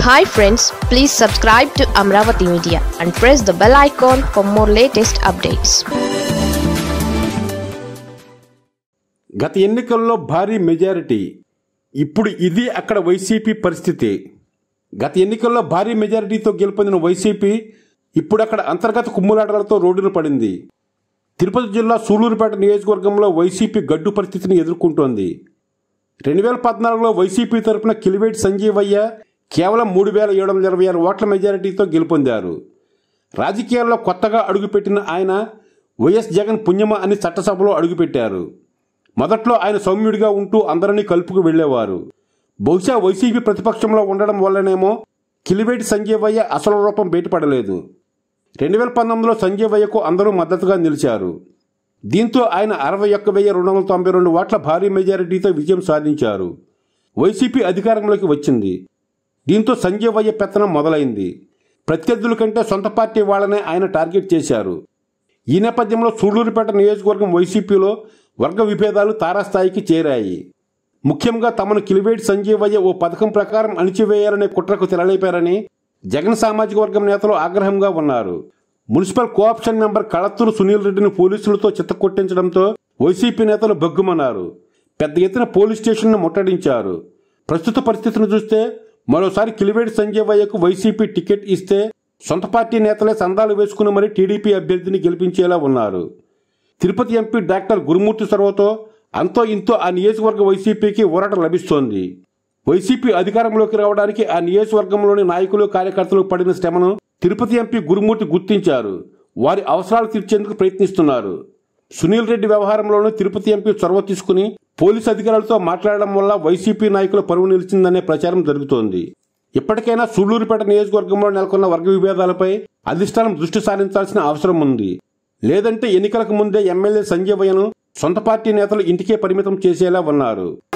hi friends please subscribe to Amaravati media and press the bell icon for more latest updates గత ఎన్నికల్లో భారీ majority ఇప్పుడు ఇది అక్కడ వైసీపీ పరిస్థితి గత ఎన్నికల్లో భారీ మెజారిటీతో గెలుపొందిన వైసీపీ ఇప్పుడు అక్కడ అంతర్గత కుమ్ములాటలతో రోడ్డున పడింది తిరుపతి జిల్లా సూలూరుపేట నియోజకవర్గంలో వైసీపీ గడ్డు పరిస్థితిని ఎదుర్కొంటోంది రెండు వేల పద్నాలుగులో వైసీపీ తరపున కిలివేటి సంజీవయ్య కేవలం మూడు వేల ఏడు వందల ఇరవై ఆరు ఓట్ల మెజారిటీతో గెలుపొందారు రాజకీయాల్లో కొత్తగా అడుగుపెట్టిన ఆయన వైఎస్ జగన్ పుణ్యమ అని చట్టసభలో అడుగుపెట్టారు మొదట్లో ఆయన సౌమ్యుడిగా ఉంటూ అందరినీ కలుపుకు వెళ్లేవారు బహుశా వైసీపీ ప్రతిపక్షంలో ఉండడం వల్లనేమో కిలివేటి సంజీవయ్య అసలు రూపం బయటపడలేదు రెండు వేల పంతొమ్మిదిలో సంజీవయ్యకు అందరూ మద్దతుగా నిలిచారు దీంతో ఆయన అరవై ఒక్క వెయ్యి రెండు వందల తొంభై రెండు ఓట్ల భారీ మెజారిటీతో విజయం సాధించారు వైసీపీ అధికారంలోకి వచ్చింది దీంతో సంజీవయ్య పెత్తనం మొదలైంది ప్రత్యర్థుల కంటే సొంత పార్టీ వాళ్ళనే ఆయన టార్గెట్ చేశారు ఈ నేపథ్యంలో సూళ్లూరుపేట నియోజకవర్గం వైసీపీలో వర్గ విభేదాలు తారాస్థాయికి చేరాయి ముఖ్యంగా తమను కిలివేటి సంజీవయ్య ఓ పథకం ప్రకారం అణిచివేయాలనే కుట్రకు తెరలేపారని జగన్ సామాజిక వర్గం నేతలు ఆగ్రహంగా ఉన్నారు municipal co-option member Kalathur Sunil రెడ్డిని పోలీసులతో చిత్తకొట్టించడంతో వైసీపీ నేతలు బగ్గుమన్నారు పెద్ద ఎత్తున పోలీస్ స్టేషన్ను ముట్టడించారు ప్రస్తుత పరిస్థితిని చూస్తే మరోసారి కిలివేటి సంజీవయ్యకు వైసీపీ టికెట్ ఇస్తే సొంత పార్టీ నేతలే సందాలు వేసుకుని మరీ టీడీపీ అభ్యర్థిని గెలిపించేలా ఉన్నారు తిరుపతి ఎంపీ డాక్టర్ గురుమూర్తి సర్వతో అంతో ఇంతో ఆ నియోజకవర్గ వైసీపీకి ఊరట లభిస్తోంది వైసీపీ అధికారంలోకి రావడానికి ఆ నియోజకవర్గంలోని నాయకులు కార్యకర్తలు పడిన శ్రమను తిరుపతి ఎంపీ గురుమూర్తి గుర్తించారు వారి అవసరాలు తీర్చేందుకు ప్రయత్నిస్తున్నారు సునీల్ రెడ్డి వ్యవహారంలోనూ తిరుపతి ఎంపీ చొరవ తీసుకుని పోలీసు అధికారులతో మాట్లాడడం వల్ల వైసీపీ నాయకుల పరువు నిలిచిందనే ప్రచారం జరుగుతోంది ఇప్పటికైనా సూళ్లూరుపేట నియోజకవర్గంలో నెలకొన్న వర్గ విభేదాలపై అధిష్టానం దృష్టి సారించాల్సిన అవసరం ఉంది లేదంటే ఎన్నికలకు ముందే ఎమ్మెల్యే సంజీవయ్యను సొంత పార్టీ నేతలు ఇంటికే పరిమితం చేసేలా ఉన్నారు